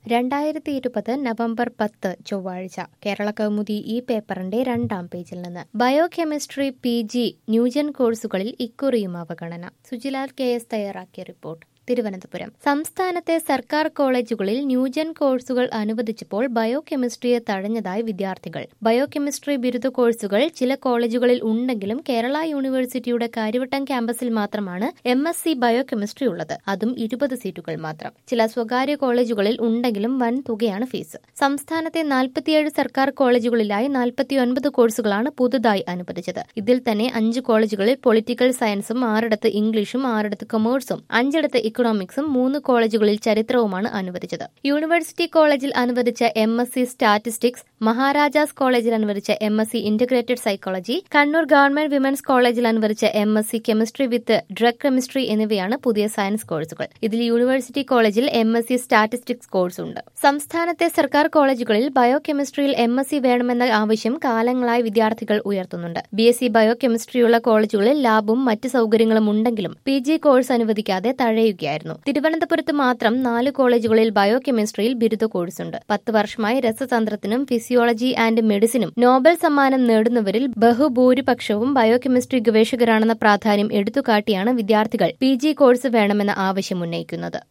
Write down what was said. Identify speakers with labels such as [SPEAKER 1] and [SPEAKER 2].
[SPEAKER 1] രണ്ടായിരത്തി ഇരുപത് നവംബർ പത്ത് ചൊവ്വാഴ്ച കേരള കൗമുദി ഈ പേപ്പറിന്റെ രണ്ടാം പേജിൽ നിന്ന് ബയോകെമിസ്ട്രി പി ജി ന്യൂജൻ കോഴ്സുകളിൽ ഇക്കുറിയും അവഗണന സുജിലാൽ കെ എസ് തയ്യാറാക്കിയ റിപ്പോർട്ട് തിരുവനന്തപുരം സംസ്ഥാനത്തെ സർക്കാർ കോളേജുകളിൽ ന്യൂജൻ കോഴ്സുകൾ അനുവദിച്ചപ്പോൾ ബയോകെമിസ്ട്രിയെ തഴഞ്ഞതായി വിദ്യാർത്ഥികൾ ബയോകെമിസ്ട്രി ബിരുദ കോഴ്സുകൾ ചില കോളേജുകളിൽ ഉണ്ടെങ്കിലും കേരള യൂണിവേഴ്സിറ്റിയുടെ കാര്യവട്ടം ക്യാമ്പസിൽ മാത്രമാണ് എം എസ് സി ബയോകെമിസ്ട്രി ഉള്ളത് അതും ഇരുപത് സീറ്റുകൾ മാത്രം ചില സ്വകാര്യ കോളേജുകളിൽ ഉണ്ടെങ്കിലും വൻ തുകയാണ് ഫീസ് സംസ്ഥാനത്തെ നാൽപ്പത്തിയേഴ് സർക്കാർ കോളേജുകളിലായി നാൽപ്പത്തിയൊൻപത് കോഴ്സുകളാണ് പുതുതായി അനുവദിച്ചത് ഇതിൽ തന്നെ അഞ്ച് കോളേജുകളിൽ പൊളിറ്റിക്കൽ സയൻസും ആറിടത്ത് ഇംഗ്ലീഷും ആറിടത്ത് കൊമേഴ്സും അഞ്ചിടത്ത് ഇക്കണോമിക്സും മൂന്ന് കോളേജുകളിൽ ചരിത്രവുമാണ് അനുവദിച്ചത് യൂണിവേഴ്സിറ്റി കോളേജിൽ അനുവദിച്ച M S C statistics Maharajas കോളേജിൽ അനുവദിച്ച M S C integrated psychology Kannur government women's കോളേജിൽ അനുവദിച്ച M S C chemistry with drug chemistry എന്നിവയാണ് പുതിയ സയൻസ് കോഴ്സുകൾ ഇതിൽ യൂണിവേഴ്സിറ്റി കോളേജിൽ M S C statistics course ഉണ്ട് സംസ്ഥാനത്തെ സർക്കാർ കോളേജുകളിൽ ബയോ കെമിസ്ട്രിയിൽ എം എസ് സി വേണമെന്ന ആവശ്യം കാലങ്ങളായി വിദ്യാർത്ഥികൾ ഉയർത്തുന്നുണ്ട് ബി എസ് സി ബയോ കെമിസ്ട്രിയുള്ള കോളേജുകളിൽ ലാബും മറ്റ് സൗകര്യങ്ങളും ഉണ്ടെങ്കിലും പി ജി കോഴ്സ് അനുവദിക്കാതെ തഴയുകയായിരുന്നു തിരുവനന്തപുരത്ത് മാത്രം നാല് കോളേജുകളിൽ ബയോ കെമിസ്ട്രിയിൽ ബിരുദ കോഴ്സുണ്ട് പത്ത് വർഷമായി രസതന്ത്രത്തിനും ഫിസിയോളജി ആൻഡ് മെഡിസിനും നോബൽ സമ്മാനം നേടുന്നവരിൽ ബഹുഭൂരിപക്ഷവും ബയോകെമിസ്ട്രി ഗവേഷകരാണെന്ന പ്രാധാന്യം എടുത്തുകാട്ടിയാണ് വിദ്യാർത്ഥികൾ പി ജി കോഴ്സ് വേണമെന്ന ആവശ്യം ഉന്നയിക്കുന്നത്